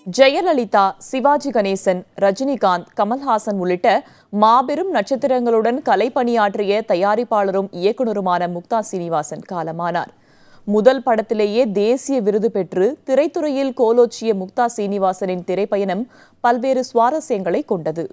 ஜெயலலிதா சிவாஜி கணேசன் ரஜினிகாந்த் கமல்ஹாசன் உள்ளிட்ட மாபெரும் நட்சத்திரங்களுடன் கலைப்பணியாற்றிய தயாரிப்பாளரும் இயக்குனருமான முக்தா சீனிவாசன் காலமானார் முதல் படத்திலேயே தேசிய விருது பெற்று திரைத்துறையில் கோலோச்சிய முக்தா சீனிவாசனின் திரைப்பயணம் பல்வேறு சுவாரஸ்யங்களை கொண்டது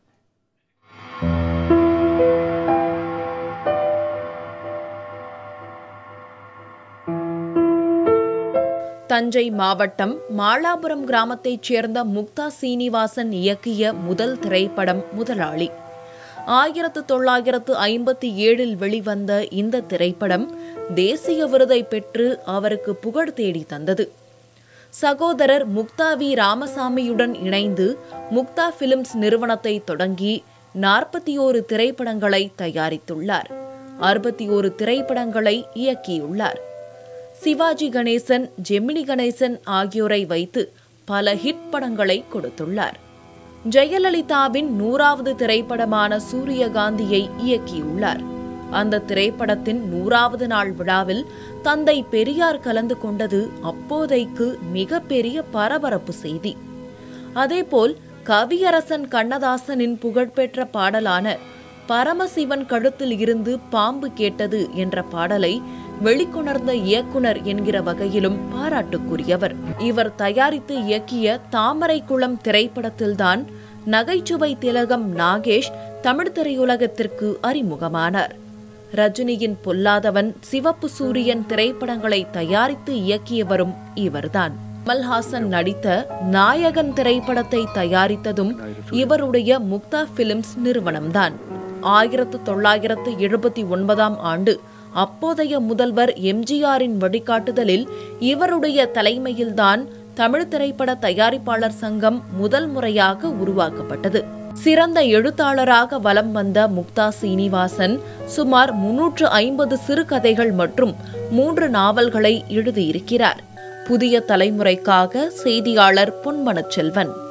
தஞ்சை மாவட்டம் மாலாபுரம் கிராமத்தைச் சேர்ந்த முக்தா சீனிவாசன் இயக்கிய முதல் திரைப்படம் முதலாளி ஆயிரத்து தொள்ளாயிரத்து ஐம்பத்தி ஏழில் வெளிவந்த இந்த திரைப்படம் தேசிய விருதை பெற்று அவருக்கு புகழ் தேடி தந்தது சகோதரர் முக்தா வி ராமசாமியுடன் இணைந்து முக்தா பிலிம்ஸ் நிறுவனத்தை தொடங்கி நாற்பத்தி ஓரு திரைப்படங்களை தயாரித்துள்ளார் அறுபத்தி ஓரு திரைப்படங்களை இயக்கியுள்ளார் சிவாஜி கணேசன் ஜெமினி கணேசன் ஆகியோரை வைத்து பல ஹிட் படங்களை கொடுத்துள்ளார் ஜெயலலிதாவின் நூறாவது திரைப்படமான சூரியகாந்தியை இயக்கியுள்ளார் அந்த திரைப்படத்தின் நூறாவது நாள் விழாவில் தந்தை பெரியார் கலந்து கொண்டது அப்போதைக்கு மிகப்பெரிய பரபரப்பு செய்தி அதேபோல் கவியரசன் கண்ணதாசனின் புகழ்பெற்ற பாடலான பரமசிவன் கழுத்தில் இருந்து பாம்பு கேட்டது என்ற பாடலை வெளிக்கொணர்ந்த இயக்குனர் என்கிற வகையிலும் பாராட்டுக்குரியவர் இவர் தயாரித்து இயக்கிய தாமரைக்குளம் திரைப்படத்தில்தான் நகைச்சுவை திலகம் நாகேஷ் தமிழ் திரையுலகத்திற்கு அறிமுகமானார் ரஜினியின் பொல்லாதவன் சிவப்பு சூரியன் திரைப்படங்களை தயாரித்து இயக்கியவரும் இவர்தான் கமல்ஹாசன் நடித்த நாயகன் திரைப்படத்தை தயாரித்ததும் இவருடைய முக்தா பிலிம்ஸ் நிறுவனம்தான் ஆயிரத்து தொள்ளாயிரத்து எழுபத்தி ஒன்பதாம் ஆண்டு அப்போதைய முதல்வர் எம்ஜிஆரின் வழிகாட்டுதலில் இவருடைய தலைமையில்தான் தமிழ் திரைப்பட தயாரிப்பாளர் சங்கம் முதல் முறையாக உருவாக்கப்பட்டது சிறந்த எழுத்தாளராக வலம் வந்த முக்தா சீனிவாசன் சுமார் முன்னூற்று ஐம்பது சிறுகதைகள் மற்றும் மூன்று நாவல்களை எழுதியிருக்கிறார் புதிய தலைமுறைக்காக செய்தியாளர் பொன்மனச் செல்வன்